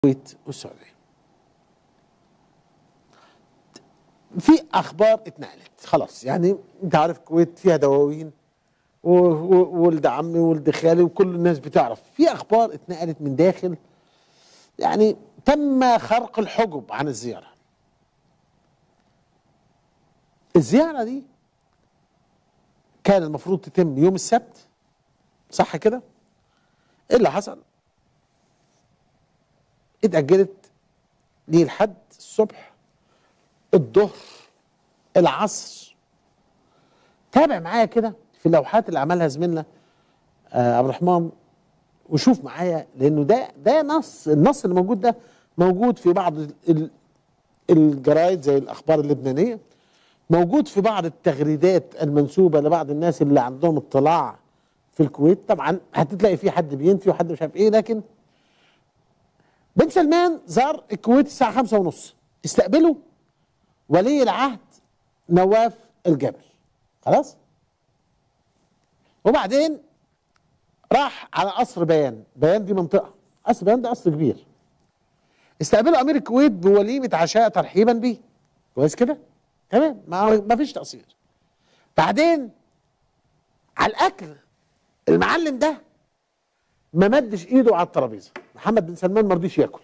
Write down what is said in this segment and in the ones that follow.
الكويت والسعوديه في اخبار اتنقلت خلاص يعني انت عارف الكويت فيها دواوين و- و- وولد عمي وولد خالي وكل الناس بتعرف في اخبار اتنقلت من داخل يعني تم خرق الحجب عن الزياره الزياره دي كان المفروض تتم يوم السبت صح كده ايه اللي حصل اتأجلت ليه لحد الصبح الظهر العصر تابع معايا كده في اللوحات اللي عملها زميلنا آه عبد الرحمن وشوف معايا لانه ده ده نص النص اللي موجود ده موجود في بعض ال- ال- الجرايد زي الاخبار اللبنانيه موجود في بعض التغريدات المنسوبه لبعض الناس اللي عندهم اطلاع في الكويت طبعا هتلاقي في حد بينفي وحد مش عارف ايه لكن بن سلمان زار الكويت الساعة خمسة ونص استقبله ولي العهد نواف الجبل خلاص وبعدين راح على قصر بيان بيان دي منطقة قصر بيان ده قصر كبير استقبله أمير الكويت بوليمة عشاء ترحيبا بيه كويس كده تمام ما ما فيش تقصير بعدين على الأكل المعلم ده ما مدش ايده على الترابيزه محمد بن سلمان ما رضيش ياكل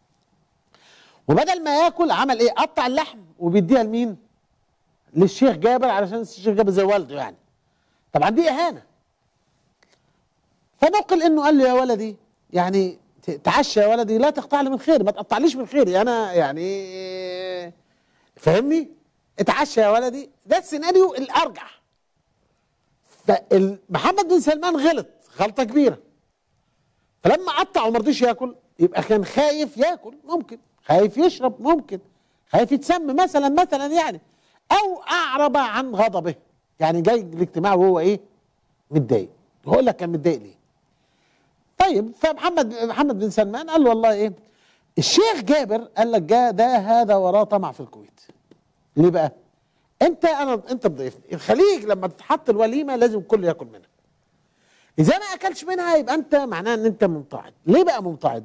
وبدل ما ياكل عمل ايه قطع اللحم وبيديها لمين للشيخ جابر علشان الشيخ جابر زي والده يعني طبعا دي اهانه فنقل انه قال له يا ولدي يعني ت- تعشى يا ولدي لا تقطع لي من خيري ما تقطعليش من خيري انا يعني فاهمني اتعشى يا ولدي ده السيناريو الارجح فمحمد بن سلمان غلط غلطه كبيره فلما قطع وما رضيش ياكل يبقى كان خايف ياكل ممكن خايف يشرب ممكن خايف يتسمى مثلا مثلا يعني او اعرب عن غضبه يعني جاي الاجتماع وهو ايه متضايق هقول لك كان متضايق ليه طيب فمحمد محمد بن سلمان قال له والله ايه الشيخ جابر قال لك جاء ده هذا وراه طمع في الكويت ليه بقى انت انا انت بضيفني الخليج لما تتحط الوليمه لازم الكل ياكل منها اذا ما اكلش منها يبقى انت معناه ان انت ممتعض ليه بقى ممتعض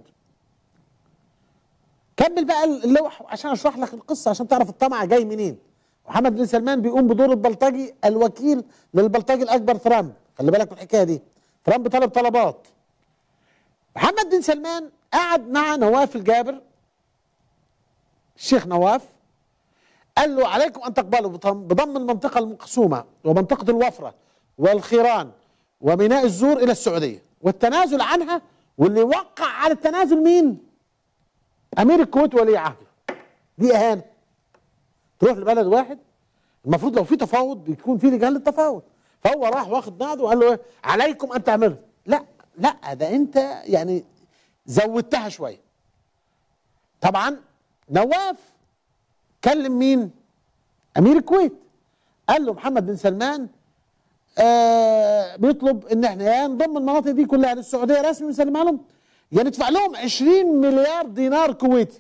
كمل بقى اللوح عشان اشرح لك القصه عشان تعرف الطمع جاي منين محمد بن سلمان بيقوم بدور البلطجي الوكيل للبلطجي الاكبر ترامب خلي بالك من الحكايه دي ترامب طلب طلبات محمد بن سلمان قعد مع نواف الجابر الشيخ نواف قال له عليكم ان تقبلوا بضم بضم المنطقه المقسومه ومنطقه الوفره والخيران وميناء الزور الى السعوديه والتنازل عنها واللي وقع على التنازل مين؟ امير الكويت ولي عهده دي اهانه تروح لبلد واحد المفروض لو في تفاوض بيكون في لجان للتفاوض فهو راح واخد نقده وقال له ايه عليكم ان تعملوا لا لا ده انت يعني زودتها شويه طبعا نواف كلم مين امير الكويت قال له محمد بن سلمان آه بيطلب ان احنا يا نضم المناطق دي كلها للسعوديه رسمي ونسلمها لهم يا ندفع لهم 20 مليار دينار كويتي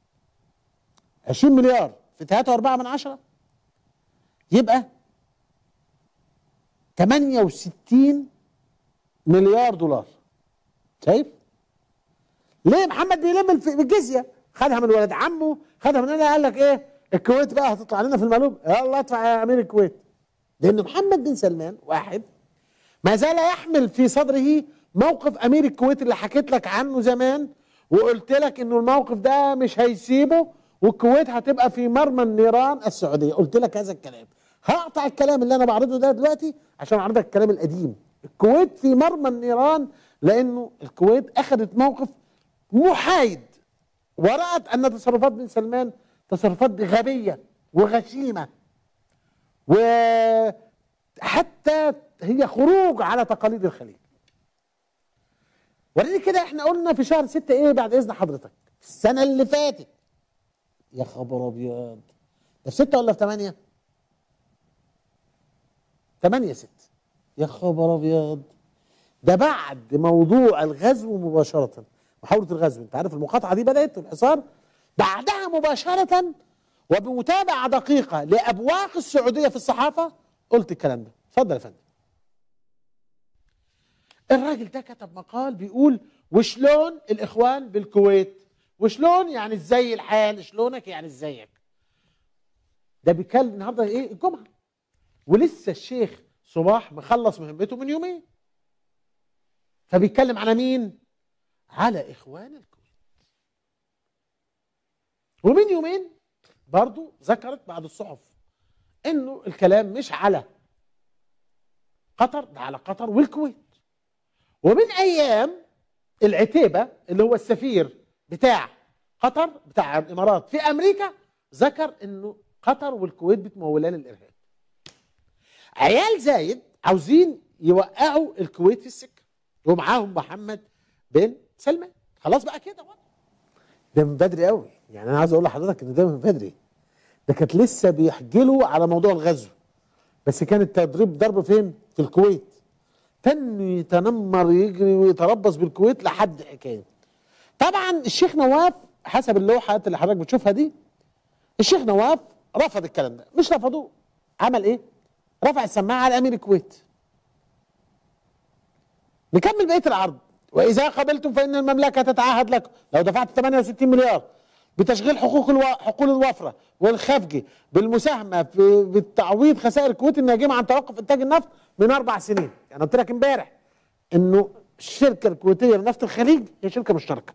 20 مليار في 3.4 من عشرة يبقى 68 مليار دولار شايف ليه محمد بيلم الف- الجزيه خدها من ولد عمه خدها من هنا قال لك ايه الكويت بقى هتطلع لنا في المعلوم يلا ادفع يا امير الكويت لان محمد بن سلمان واحد ما زال يحمل في صدره موقف امير الكويت اللي حكيت لك عنه زمان وقلت لك انه الموقف ده مش هيسيبه والكويت هتبقى في مرمى النيران السعوديه قلت لك هذا الكلام هقطع الكلام اللي انا بعرضه ده دلوقتي عشان اعرض لك الكلام القديم الكويت في مرمى النيران لانه الكويت اخذت موقف محايد ورأت ان تصرفات بن سلمان تصرفات غبيه وغشيمه وحتى هي خروج على تقاليد الخليج وريني كده احنا قلنا في شهر ستة ايه بعد اذن حضرتك السنة اللي فاتت يا خبر ابيض ده في ستة ولا في ثمانية؟ ثمانية ست يا خبر ابيض ده بعد موضوع الغزو مباشرة محاولة الغزو انت عارف المقاطعة دي بدأت الحصار بعدها مباشرة وبمتابعة دقيقة لأبواق السعودية في الصحافة قلت الكلام ده اتفضل يا فندم الراجل ده كتب مقال بيقول وشلون الاخوان بالكويت وشلون يعني ازاي الحال شلونك يعني ازيك ده بيتكلم النهارده ايه الجمعه ولسه الشيخ صباح مخلص مهمته من يومين فبيتكلم على مين على اخوان الكويت ومن يومين برضو ذكرت بعض الصحف انه الكلام مش على قطر ده على قطر والكويت ومن ايام العتيبه اللي هو السفير بتاع قطر بتاع الامارات في امريكا ذكر انه قطر والكويت بتمولان الارهاب عيال زايد عاوزين يوقعوا الكويت في السكه ومعاهم محمد بن سلمان خلاص بقى كده ده من بدري قوي يعني انا عايز اقول لحضرتك ان ده من بدري ده كانت لسه بيحجلوا على موضوع الغزو بس كان التدريب ضرب فين في الكويت تن يتنمر يجري ويتربص بالكويت لحد حكايه طبعا الشيخ نواف حسب اللوحه اللي حضرتك بتشوفها دي الشيخ نواف رفض الكلام ده مش رفضوه عمل ايه رفع السماعه على امير الكويت نكمل بقيه العرض واذا قبلتم فان المملكه تتعهد لكم لو دفعت 68 مليار بتشغيل حقوق الو... حقول الوفره والخفجي بالمساهمه في بالتعويض خسائر الكويت الناجمه عن توقف انتاج النفط من اربع سنين يعني قلت لك امبارح انه الشركه الكويتيه لنفط الخليج هي شركه مشتركه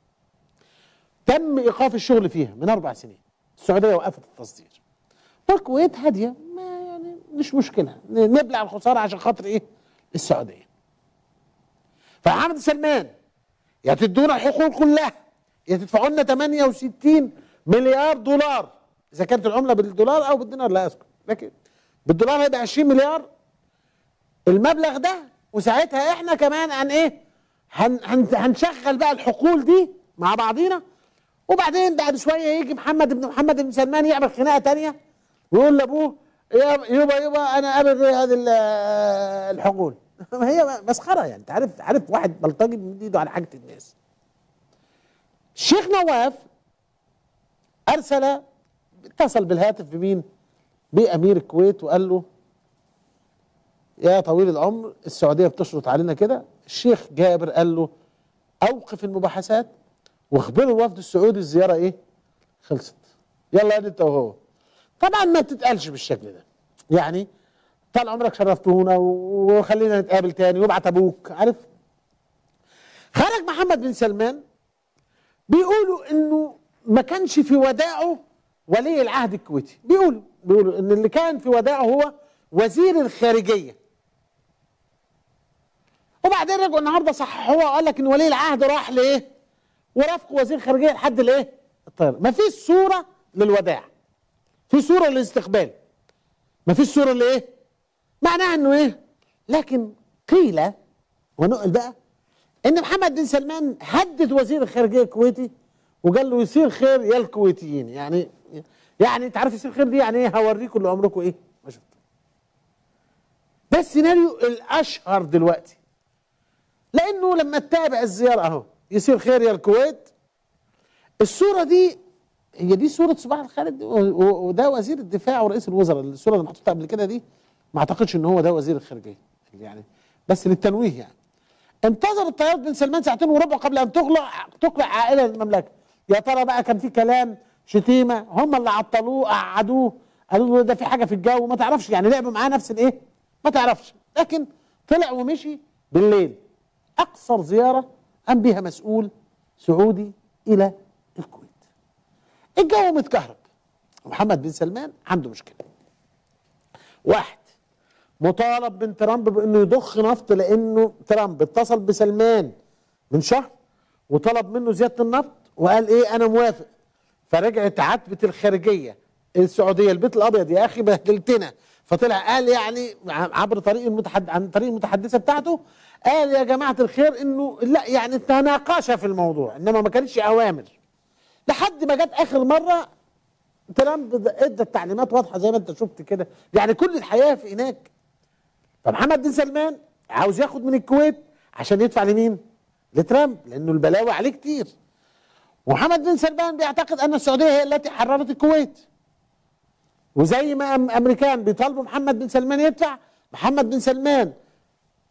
تم ايقاف الشغل فيها من اربع سنين السعوديه وقفت التصدير والكويت هاديه ما يعني مش مشكله نبلع الخساره عشان خاطر ايه السعوديه فحمد سلمان يا تدونا الحقوق كلها يا تدفعوا لنا 68 مليار دولار اذا كانت العمله بالدولار او بالدينار لا اذكر لكن بالدولار هيبقى 20 مليار المبلغ ده وساعتها احنا كمان عن ايه هن هن هنشغل بقى الحقول دي مع بعضينا وبعدين بعد شويه يجي محمد بن محمد بن سلمان يعمل خناقه تانية ويقول لابوه يبا يبا انا ابغي هذه الحقول هي مسخره يعني انت عارف عارف واحد بلطجي بيمد ايده على حاجه الناس الشيخ نواف ارسل اتصل بالهاتف بمين؟ بامير الكويت وقال له يا طويل العمر السعوديه بتشرط علينا كده الشيخ جابر قال له اوقف المباحثات واخبروا الوفد السعودي الزياره ايه؟ خلصت يلا انت وهو طبعا ما بتتقالش بالشكل ده يعني طال عمرك شرفتونا وخلينا نتقابل تاني وابعت ابوك عارف خرج محمد بن سلمان بيقولوا انه ما كانش في وداعه ولي العهد الكويتي بيقولوا بيقولوا ان اللي كان في وداعه هو وزير الخارجيه وبعدين رجعوا النهارده صححوها وقال لك ان ولي العهد راح لايه ورافقوا وزير الخارجيه لحد الايه الطياره ما فيش صوره للوداع في صوره للاستقبال ما فيش صوره لايه معناها انه ايه لكن قيل ونقل بقى ان محمد بن سلمان هدد وزير الخارجيه الكويتي وقال له يصير خير يا الكويتيين يعني يعني انت عارف يصير خير دي يعني ايه هوريكم اللي عمركم ايه ما شفت ده السيناريو الاشهر دلوقتي لانه لما تتابع الزياره اهو يصير خير يا الكويت الصوره دي هي دي صوره صباح الخالد وده وزير الدفاع ورئيس الوزراء الصوره اللي محطوطه قبل كده دي ما اعتقدش ان هو ده وزير الخارجيه يعني بس للتنويه يعني انتظر الطيار بن سلمان ساعتين وربع قبل ان تقلع تقلع عائله المملكه يا ترى بقى كان في كلام شتيمه هم اللي عطلوه قعدوه قالوا له ده في حاجه في الجو ما تعرفش يعني لعبوا معاه نفس الايه ما تعرفش لكن طلع ومشي بالليل اقصر زياره قام بها مسؤول سعودي الى الكويت الجو متكهرب محمد بن سلمان عنده مشكله واحد مطالب من ترامب بانه يضخ نفط لانه ترامب اتصل بسلمان من شهر وطلب منه زياده النفط وقال ايه انا موافق فرجعت عتبه الخارجيه السعوديه البيت الابيض يا اخي بهدلتنا فطلع قال يعني عبر طريق المتحد عن طريق المتحدثه بتاعته قال يا جماعه الخير انه لا يعني تناقش في الموضوع انما ما كانتش اوامر لحد ما جت اخر مره ترامب ادى التعليمات واضحه زي ما انت شفت كده يعني كل الحياه في هناك فمحمد بن سلمان عاوز ياخد من الكويت عشان يدفع لمين؟ لترامب لانه البلاوي عليه كتير ومحمد بن سلمان بيعتقد ان السعوديه هي التي حررت الكويت وزي ما امريكان بيطالبوا محمد بن سلمان يدفع محمد بن سلمان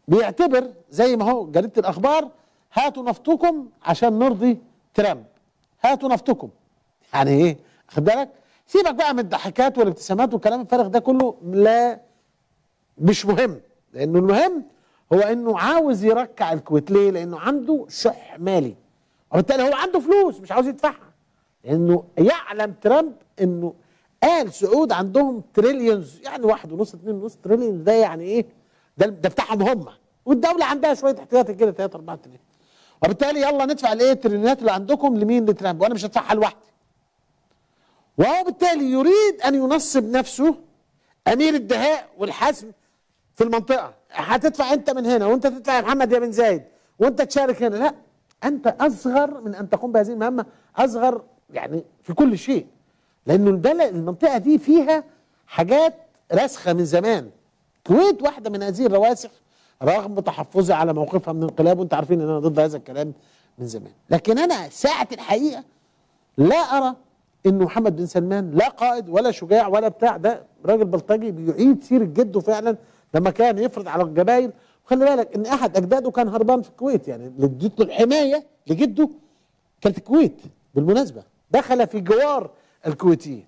بيعتبر زي ما هو جريده الاخبار هاتوا نفطكم عشان نرضي ترامب هاتوا نفطكم يعني ايه خد بالك سيبك بقى من الضحكات والابتسامات والكلام الفارغ ده كله لا مش مهم لانه المهم هو انه عاوز يركع الكويت ليه لانه عنده شح مالي وبالتالي هو عنده فلوس مش عاوز يدفعها لانه يعلم ترامب انه آل سعود عندهم تريليونز يعني واحد ونص اتنين ونص تريليون ده يعني ايه ده ده بتاعهم هم والدولة عندها شوية احتياطي كده 3 4 تريليون وبالتالي يلا ندفع الايه التريليونات اللي عندكم لمين لترامب وانا مش هدفعها لوحدي وهو بالتالي يريد ان ينصب نفسه امير الدهاء والحسم في المنطقه هتدفع انت من هنا وانت تدفع يا محمد يا بن زايد وانت تشارك هنا لا انت اصغر من ان تقوم بهذه المهمه اصغر يعني في كل شيء لانه البلد المنطقه دي فيها حاجات راسخه من زمان الكويت واحده من هذه الرواسخ رغم تحفظي على موقفها من الانقلاب وانت عارفين ان انا ضد هذا الكلام من زمان لكن انا ساعه الحقيقه لا ارى انه محمد بن سلمان لا قائد ولا شجاع ولا بتاع ده راجل بلطجي بيعيد سيره جده فعلا لما كان يفرض على الجبايل وخلي بالك ان احد اجداده كان هربان في الكويت يعني اللي اديت له الحمايه لجده كانت الكويت بالمناسبه دخل في جوار الكويتيين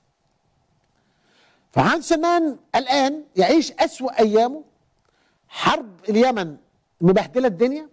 فمحمد سلمان الان يعيش اسوا ايامه حرب اليمن مبهدله الدنيا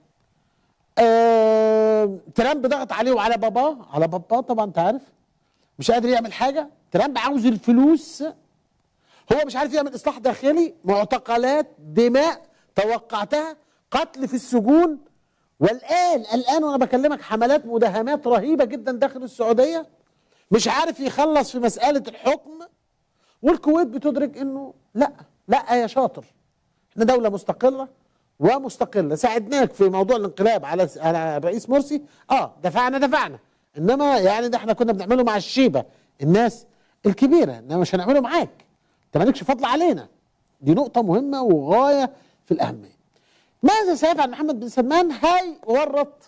آه، ترامب ضغط عليه وعلى باباه على باباه طبعا انت عارف مش قادر يعمل حاجه ترامب عاوز الفلوس هو مش عارف يعمل اصلاح داخلي معتقلات دماء توقعتها قتل في السجون والان الان وانا بكلمك حملات مداهمات رهيبه جدا داخل السعوديه مش عارف يخلص في مساله الحكم والكويت بتدرك انه لا لا يا شاطر احنا دوله مستقله ومستقله ساعدناك في موضوع الانقلاب على على الرئيس مرسي اه دفعنا دفعنا انما يعني ده احنا كنا بنعمله مع الشيبه الناس الكبيره انما مش هنعمله معاك انت مالكش فضل علينا دي نقطه مهمه وغايه في الاهميه ماذا سيفعل محمد بن سلمان هيورط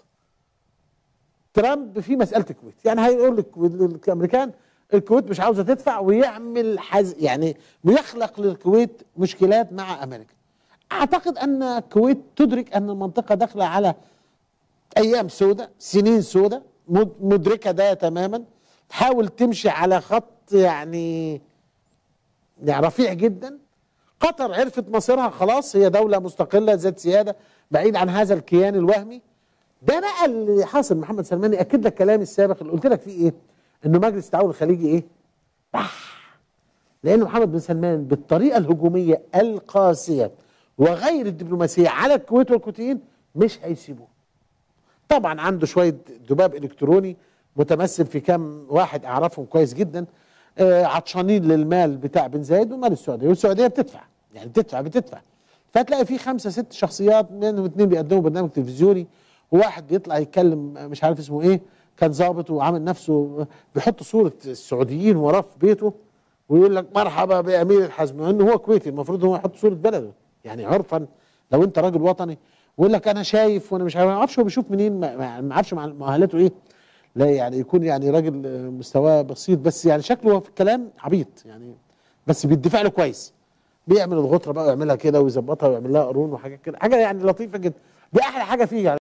ترامب في مساله الكويت يعني هيقول لك الامريكان الكويت مش عاوزه تدفع ويعمل حز يعني ويخلق للكويت مشكلات مع امريكا اعتقد ان الكويت تدرك ان المنطقه داخله على ايام سوداء سنين سوداء مد- مدركه ده تماما تحاول تمشي على خط يعني يعني رفيع جدا قطر عرفت مصيرها خلاص هي دولة مستقلة ذات سيادة بعيد عن هذا الكيان الوهمي ده بقى اللي حاصل محمد سلمان يأكد لك كلامي السابق اللي قلت لك فيه ايه انه مجلس التعاون الخليجي ايه بح لان محمد بن سلمان بالطريقة الهجومية القاسية وغير الدبلوماسية على الكويت والكويتيين مش هيسيبوه طبعا عنده شويه ذباب الكتروني متمثل في كام واحد اعرفهم كويس جدا آه عطشانين للمال بتاع بن زايد ومال السعوديه والسعوديه بتدفع يعني بتدفع بتدفع فتلاقي في خمسه ست شخصيات منهم اثنين بيقدموا برنامج تلفزيوني وواحد بيطلع يتكلم آه، مش عارف اسمه ايه كان ظابط وعامل نفسه بيحط صوره السعوديين وراه في بيته ويقول لك مرحبا بامير الحزم مع انه هو كويتي المفروض هو يحط صوره بلده يعني عرفا لو انت راجل وطني ويقول لك انا شايف وانا مش عارف ما اعرفش هو بيشوف منين ما- ما ما اعرفش مع- مؤهلاته ايه لا يعني يكون يعني راجل آه، مستواه بسيط بس يعني شكله هو في الكلام عبيط يعني بس بيدفع له كويس بيعمل الغطره بقى ويعملها كده ويظبطها ويعمل لها قرون وحاجات كده حاجه يعني لطيفه جدا دي احلى حاجه فيه يعني